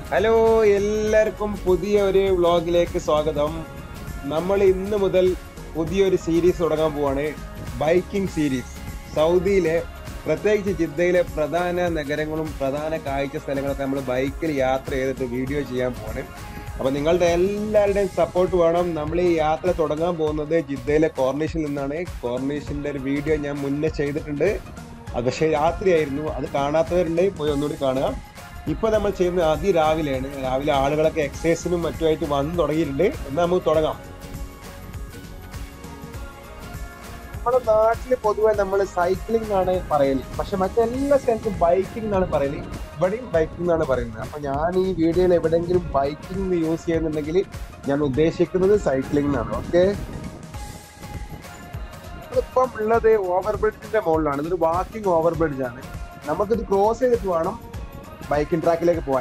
Hello എല്ലാവർക്കും പുതിയ ഒരു വ്ളോഗിലേക്ക് സ്വാഗതം നമ്മൾ ഇന്ന് മുതൽ പുതിയൊരു സീരീസ് തുടങ്ങാൻ പോവാണ് ബൈക്കിംഗ് സീരീസ് സൗദിയിലെ പ്രത്യേകിച്ച് ജിദ്ദയിലെ പ്രധാന നഗരങ്ങളും പ്രധാന കാഴ്ച സ്ഥലങ്ങളൊക്കെ നമ്മൾ ബൈക്കിൽ യാത്ര ചെയ്തിട്ട് വീഡിയോ ചെയ്യാൻ പോവാണ് അപ്പൊ നിങ്ങളുടെ എല്ലാവരുടെയും സപ്പോർട്ട് വേണം നമ്മൾ ഈ യാത്ര തുടങ്ങാൻ പോകുന്നത് ജിദ്ദയിലെ കോർണിഷിൽ നിന്നാണ് കോർണിഷിന്റെ ഒരു വീഡിയോ ഞാൻ മുന്നേ ചെയ്തിട്ടുണ്ട് അത് പക്ഷേ രാത്രിയായിരുന്നു അത് കാണാത്തവരുണ്ടെങ്കിൽ പോയി ഒന്നുകൂടി കാണുക ഇപ്പൊ നമ്മൾ ചെയ്യുന്നത് അതിരാവിലെയാണ് രാവിലെ ആളുകളൊക്കെ എക്സസൈസിനും മറ്റുമായിട്ട് വന്നു തുടങ്ങിയിട്ടുണ്ട് എന്നാൽ നമുക്ക് തുടങ്ങാം നമ്മുടെ നാട്ടില് പൊതുവെ നമ്മൾ സൈക്ലിംഗ് എന്നാണ് പറയല് പക്ഷെ മറ്റെല്ലാ സ്ഥലത്തും ബൈക്കിംഗ് എന്നാണ് പറയല് ഇവിടെയും ബൈക്കിംഗ് എന്നാണ് പറയുന്നത് അപ്പൊ ഞാൻ ഈ വീഡിയോയിൽ എവിടെയെങ്കിലും ബൈക്കിംഗ് യൂസ് ചെയ്യുന്നുണ്ടെങ്കിൽ ഞാൻ ഉദ്ദേശിക്കുന്നത് സൈക്ലിംഗ് എന്നാണ് ഓക്കെ ഇപ്പം ഉള്ളത് ഓവർ ബ്രിഡ്ജിന്റെ മുകളിലാണ് ഇതൊരു വാക്കിംഗ് ഓവർ ബ്രിഡ്ജ് ആണ് നമുക്കിത് ക്രോസ് ചെയ്തിട്ട് വേണം ബൈക്കിംഗ് ട്രാക്കിലേക്ക് പോകാൻ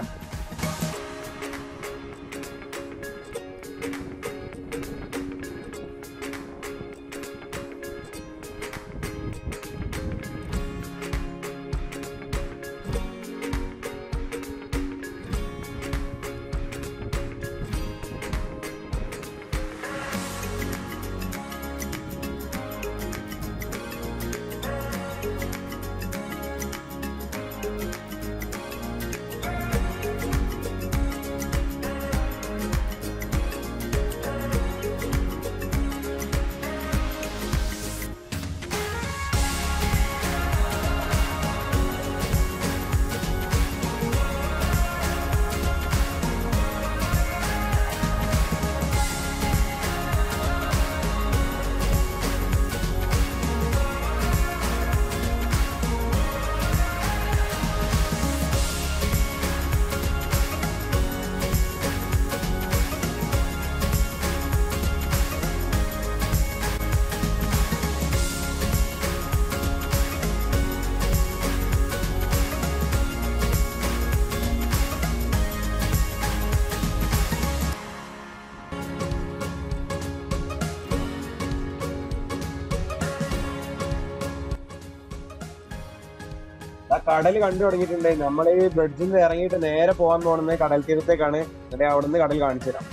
ആ കടൽ കണ്ടു തുടങ്ങിയിട്ടുണ്ട് നമ്മൾ ഈ ബ്രിഡ്ജിൽ നിന്ന് ഇറങ്ങിയിട്ട് നേരെ പോകാൻ പോകുന്നത് കടൽ തീരത്തേക്കാണ് എന്നിട്ട് അവിടുന്ന് കടൽ കാണിച്ചു തരാം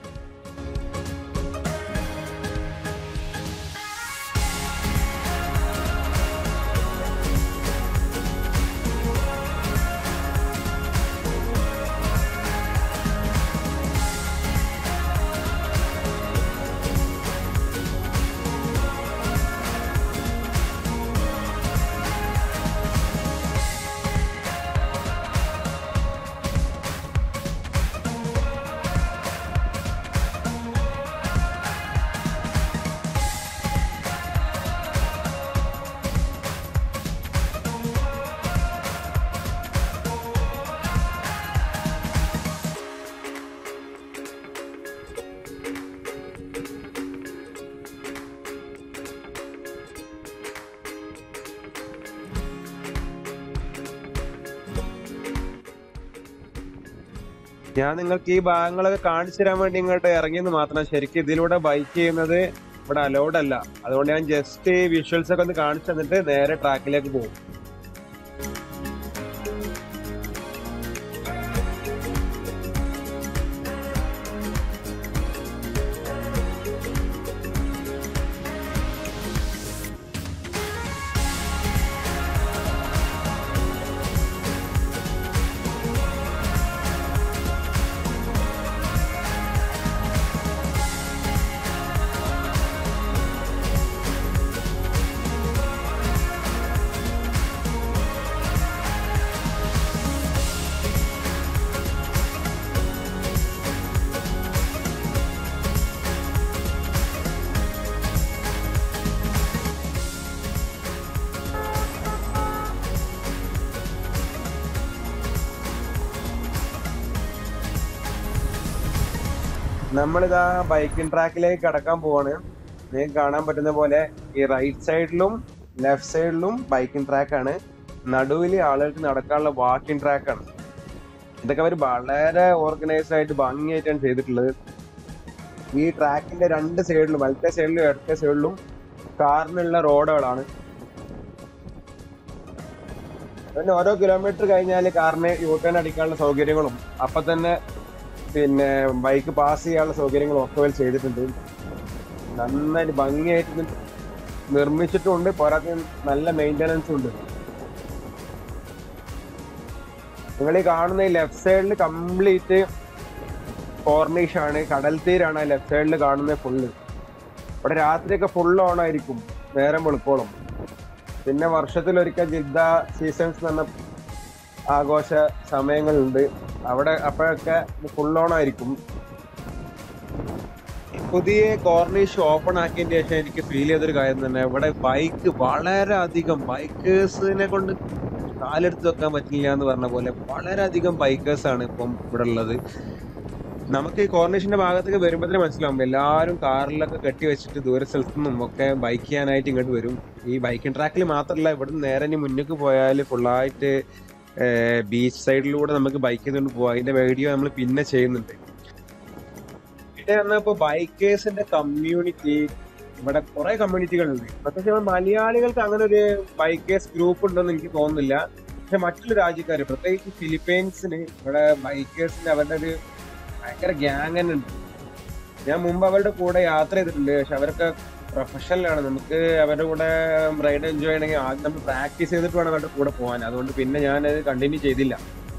ഞാൻ നിങ്ങൾക്ക് ഈ ഭാഗങ്ങളൊക്കെ കാണിച്ചു തരാൻ വേണ്ടി ഇങ്ങോട്ട് ഇറങ്ങിയെന്ന് മാത്രം ശരിക്കും ഇതിലൂടെ ബൈക്ക് ചെയ്യുന്നത് ഇവിടെ അലൗഡ് അല്ല അതുകൊണ്ട് ഞാൻ ജസ്റ്റ് ഈ വിഷ്വൽസ് ഒക്കെ ഒന്ന് കാണിച്ചു തന്നിട്ട് നേരെ ട്രാക്കിലേക്ക് പോകും നമ്മളിതാ ബൈക്കിംഗ് ട്രാക്കിലേക്ക് കടക്കാൻ പോവാണ് നിങ്ങൾക്ക് കാണാൻ പറ്റുന്ന പോലെ ഈ റൈറ്റ് സൈഡിലും ലെഫ്റ്റ് സൈഡിലും ബൈക്കിംഗ് ട്രാക്കാണ് നടുവിൽ ആളുകൾക്ക് നടക്കാനുള്ള വാക്കിംഗ് ട്രാക്കാണ് ഇതൊക്കെ അവർ വളരെ ഓർഗനൈസ്ഡ് ആയിട്ട് ഭംഗിയായിട്ടാണ് ചെയ്തിട്ടുള്ളത് ഈ ട്രാക്കിന്റെ രണ്ട് സൈഡിലും വലത്തെ സൈഡിലും ഇടത്തെ സൈഡിലും കാറിനുള്ള റോഡുകളാണ് പിന്നെ ഓരോ കിലോമീറ്റർ കഴിഞ്ഞാൽ കാറിന് യൂ ടേൺ അടിക്കാനുള്ള സൗകര്യങ്ങളും അപ്പൊ തന്നെ പിന്നെ ബൈക്ക് പാസ് ചെയ്യാനുള്ള സൗകര്യങ്ങളും ഒക്കെ അവർ ചെയ്തിട്ടുണ്ട് നന്നായിട്ട് ഭംഗിയായിട്ട് ഇത് നിർമ്മിച്ചിട്ടുണ്ട് പോരാത്ത നല്ല മെയിൻ്റനൻസും ഉണ്ട് നിങ്ങൾ ഈ കാണുന്ന ഈ ലെഫ്റ്റ് സൈഡിൽ കംപ്ലീറ്റ് കോർണിഷ് ആണ് കടൽ തീരാണ് ലെഫ്റ്റ് സൈഡിൽ കാണുന്നത് ഫുള്ള് ഇവിടെ രാത്രിയൊക്കെ ഫുൾ ഓൺ ആയിരിക്കും നേരം വെളുക്കോളം പിന്നെ വർഷത്തിലൊരിക്കൽ ജിദ്ദ സീസൺസ് എന്ന് പറഞ്ഞ ആഘോഷ സമയങ്ങളുണ്ട് അവിടെ അപ്പോഴൊക്കെ ഫുൾ ഓൺ ആയിരിക്കും പുതിയ കോർണിഷ് ഓപ്പൺ ആക്കിയതിന് ശേഷം എനിക്ക് ഫീൽ ചെയ്തൊരു കാര്യം തന്നെ ഇവിടെ ബൈക്ക് വളരെയധികം ബൈക്കേഴ്സിനെ കൊണ്ട് കാലെടുത്ത് വെക്കാൻ പറ്റില്ല എന്ന് പറഞ്ഞ പോലെ വളരെയധികം ബൈക്കേഴ്സ് ആണ് ഇപ്പം ഇവിടെ ഉള്ളത് നമുക്ക് ഈ കോർണിഷിന്റെ ഭാഗത്തേക്ക് വരുമ്പോഴത്തേന് മനസ്സിലാവും എല്ലാവരും കാറിലൊക്കെ കെട്ടി വെച്ചിട്ട് ദൂര സ്ഥലത്തു നിന്നും ഒക്കെ ബൈക്ക് ചെയ്യാനായിട്ട് ഇങ്ങോട്ട് വരും ഈ ബൈക്കിംഗ് ട്രാക്കിൽ മാത്രമല്ല ഇവിടെ നേരെ ഇനി മുന്നിലേക്ക് പോയാൽ ഫുള്ളായിട്ട് ബീച്ച് സൈഡിലൂടെ നമുക്ക് ബൈക്ക് ചെയ്തുകൊണ്ട് പോവാം അതിന്റെ വീഡിയോ നമ്മൾ പിന്നെ ചെയ്യുന്നുണ്ട് പിന്നെ വന്നപ്പോ ബൈക്കേഴ്സിന്റെ കമ്മ്യൂണിറ്റി ഇവിടെ കുറെ കമ്മ്യൂണിറ്റികളുണ്ട് പ്രത്യേകിച്ച് നമ്മുടെ മലയാളികൾക്ക് അങ്ങനെ ഒരു ബൈക്കേഴ്സ് ഗ്രൂപ്പ് ഉണ്ടെന്ന് എനിക്ക് തോന്നുന്നില്ല പക്ഷെ മറ്റുള്ള രാജ്യക്കാർ പ്രത്യേകിച്ച് ഫിലിപ്പൈൻസിന് ഇവിടെ ബൈക്കേഴ്സിന്റെ അവരുടെ ഒരു ഭയങ്കര ഗ്യാങ് തന്നെ ഉണ്ട് ഞാൻ മുമ്പ് അവരുടെ കൂടെ യാത്ര ചെയ്തിട്ടുണ്ട് പക്ഷെ അവരൊക്കെ പ്രൊഫഷണലാണ് നമുക്ക് അവരുടെ കൂടെ റൈഡ് എൻജോയ് ചെയ്യണമെങ്കിൽ ആദ്യം നമ്മൾ പ്രാക്ടീസ് ചെയ്തിട്ട് വേണം അവരുടെ കൂടെ പോകാൻ അതുകൊണ്ട് പിന്നെ ഞാൻ അത് കണ്ടിന്യൂ ചെയ്തില്ല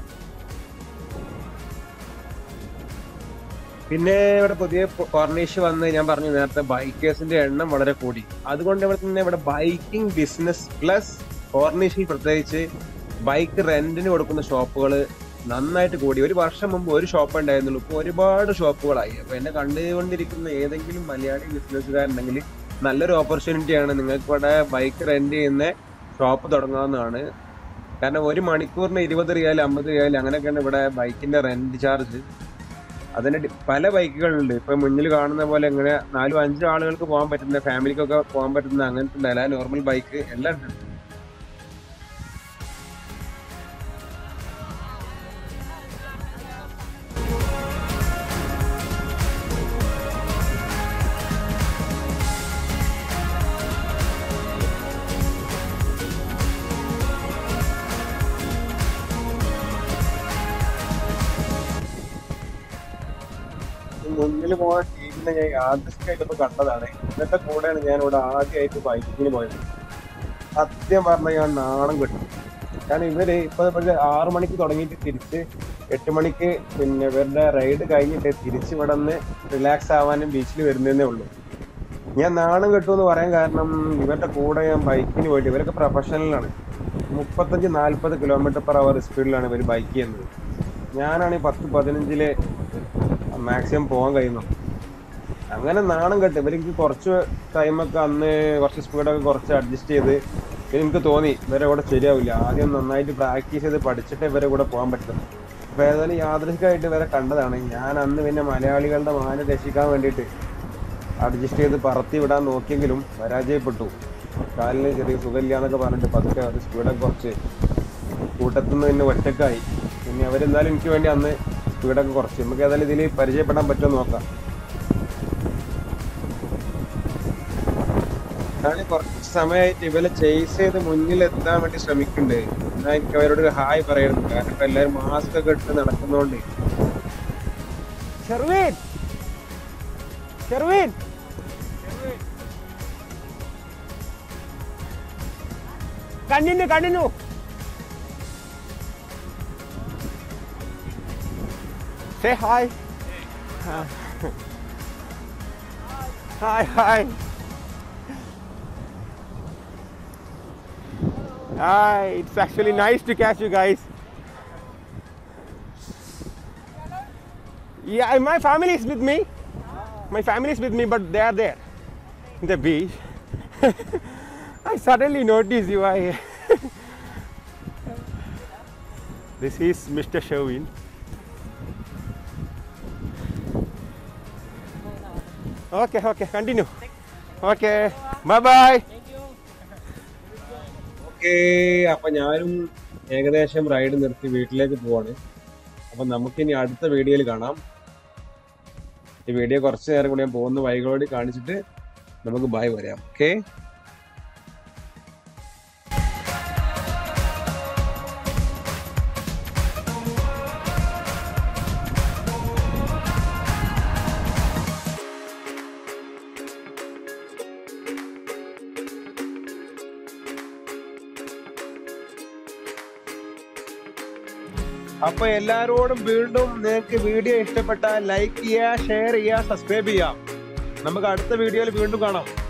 പിന്നെ ഇവിടെ പുതിയ കോർണേഷ് വന്ന് ഞാൻ പറഞ്ഞു നേരത്തെ ബൈക്കേഴ്സിന്റെ എണ്ണം വളരെ കൂടി അതുകൊണ്ട് ഇവിടെ തന്നെ ഇവിടെ ബൈക്കിംഗ് ബിസിനസ് പ്ലസ് കോർണേഷിൽ പ്രത്യേകിച്ച് ബൈക്ക് റെന്റിന് കൊടുക്കുന്ന ഷോപ്പുകൾ നന്നായിട്ട് കൂടി ഒരു വർഷം മുമ്പ് ഒരു ഷോപ്പ് ഉണ്ടായിരുന്നുള്ളൂ ഇപ്പോൾ ഒരുപാട് ഷോപ്പുകളായി അപ്പൊ എന്നെ കണ്ടുകൊണ്ടിരിക്കുന്ന ഏതെങ്കിലും മലയാളി ബിസിനസ്സുകാരുണ്ടെങ്കിൽ നല്ലൊരു ഓപ്പർച്യൂണിറ്റിയാണ് നിങ്ങൾക്ക് ഇവിടെ ബൈക്ക് റെന്റ് ചെയ്യുന്ന ഷോപ്പ് തുടങ്ങാവുന്നതാണ് കാരണം ഒരു മണിക്കൂറിന് ഇരുപത് റിയാൽ അമ്പത് റിയാൽ അങ്ങനെയൊക്കെയാണ് ഇവിടെ ബൈക്കിന്റെ റെന്റ് ചാർജ് അതിന് ഡി- പല ബൈക്കുകളുണ്ട് ഇപ്പൊ മുന്നിൽ കാണുന്ന പോലെ ഇങ്ങനെ നാലും അഞ്ചും ആളുകൾക്ക് പോകാൻ പറ്റുന്ന ഫാമിലിക്കൊക്കെ പോകാൻ പറ്റുന്ന അങ്ങനത്തെ ഉണ്ട് അല്ല നോർമൽ ബൈക്ക് എല്ലാം ഉണ്ട് മുന്നിൽ പോകാൻ ടീമിനെ ഞാൻ യാദൃശ്ചികമായിട്ട് ഇപ്പൊ കണ്ടതാണ് ഇന്നത്തെ കൂടെയാണ് ഞാൻ ഇവിടെ ആദ്യമായിട്ട് ബൈക്കിന് പോയത് സത്യം പറഞ്ഞാൽ ഞാൻ നാണം കിട്ടും കാരണം ഇവര് ഇപ്പൊ ഇവര് ആറു മണിക്ക് തുടങ്ങിയിട്ട് തിരിച്ച് എട്ട് മണിക്ക് പിന്നെ ഇവരുടെ റൈഡ് കഴിഞ്ഞിട്ട് തിരിച്ച് ഇവിടെ നിന്ന് റിലാക്സ് ആവാനും ബീച്ചിൽ വരുന്നതേ ഉള്ളൂ ഞാൻ നാണം കെട്ടുമെന്ന് പറയാൻ കാരണം ഇവരുടെ കൂടെ ഞാൻ ബൈക്കിന് പോയിട്ട് ഇവരൊക്കെ പ്രൊഫഷണലാണ് മുപ്പത്തഞ്ച് നാല്പത് കിലോമീറ്റർ പെർ അവർ സ്പീഡിലാണ് ഇവർ ബൈക്ക് ചെയ്യുന്നത് ഞാനാണ് പത്ത് പതിനഞ്ചില് മാക്സിമം പോകാൻ കഴിയുന്നു അങ്ങനെ നാണം കെട്ട് ഇവർക്ക് കുറച്ച് ടൈമൊക്കെ അന്ന് കുറച്ച് സ്പീഡൊക്കെ കുറച്ച് അഡ്ജസ്റ്റ് ചെയ്ത് പിന്നെ എനിക്ക് തോന്നി ഇവരെ കൂടെ ശരിയാവില്ല ആദ്യം നന്നായിട്ട് പ്രാക്ടീസ് ചെയ്ത് പഠിച്ചിട്ട് ഇവരെ കൂടെ പോകാൻ പറ്റും അപ്പൊ ഏതായാലും യാദൃശികമായിട്ട് ഇവരെ കണ്ടതാണ് ഞാൻ അന്ന് പിന്നെ മലയാളികളുടെ മാന രക്ഷിക്കാൻ വേണ്ടിയിട്ട് അഡ്ജസ്റ്റ് ചെയ്ത് പറത്തി വിടാൻ നോക്കിയെങ്കിലും പരാജയപ്പെട്ടു കാലിന് ചെറിയ സുഖമില്ല എന്നൊക്കെ പറഞ്ഞിട്ട് പതുക്കെ ഒരു സ്പീഡൊക്കെ കുറച്ച് കൂട്ടത്തിൽ നിന്ന് പിന്നെ ഒറ്റക്കായി പിന്നെ അവരെന്തായാലും എനിക്ക് വേണ്ടി അന്ന് സ്പീഡൊക്കെ കുറച്ച് നമുക്ക് ഏതായാലും ഇതിൽ പരിചയപ്പെടാൻ പറ്റുമോ നോക്കാം ഞാൻ കുറച്ച് സമയമായിട്ട് ഇവരെ ചേസ് ചെയ്ത് മുന്നിൽ എത്താൻ വേണ്ടി ശ്രമിക്കുന്നുണ്ട് എന്നാ എനിക്ക് അവരോട് ഒരു ഹായ് പറയുന്നു കാരണം ഇപ്പൊ എല്ലാവരും മാസ്ക് ഒക്കെ ഇട്ട് നടക്കുന്നോണ്ട് Sherwin Sherwin continue continue say hi hi hi Hi, it's actually nice to catch you guys. Yeah, my family is with me. My family is with me, but they are there in the beach. I suddenly noticed you. I this is Mr. Sherwin. Okay, okay, continue. Okay, bye bye. Okay അപ്പൊ ഞാനും ഏകദേശം ride നിർത്തി വീട്ടിലേക്ക് പോവാണ് അപ്പൊ നമുക്കിനി അടുത്ത വീഡിയോയിൽ കാണാം ഈ വീഡിയോ കുറച്ച് നേരം കൂടി ഞാൻ പോകുന്ന വൈകളോട് കാണിച്ചിട്ട് നമുക്ക് ബൈ പറയാം ഓക്കേ അപ്പൊ എല്ലാരോടും വീണ്ടും നിങ്ങൾക്ക് വീഡിയോ ഇഷ്ടപ്പെട്ടാൽ ലൈക്ക് ചെയ്യുക ഷെയർ ചെയ്യുക സബ്സ്ക്രൈബ് ചെയ്യുക നമുക്ക് അടുത്ത വീഡിയോയിൽ വീണ്ടും കാണാം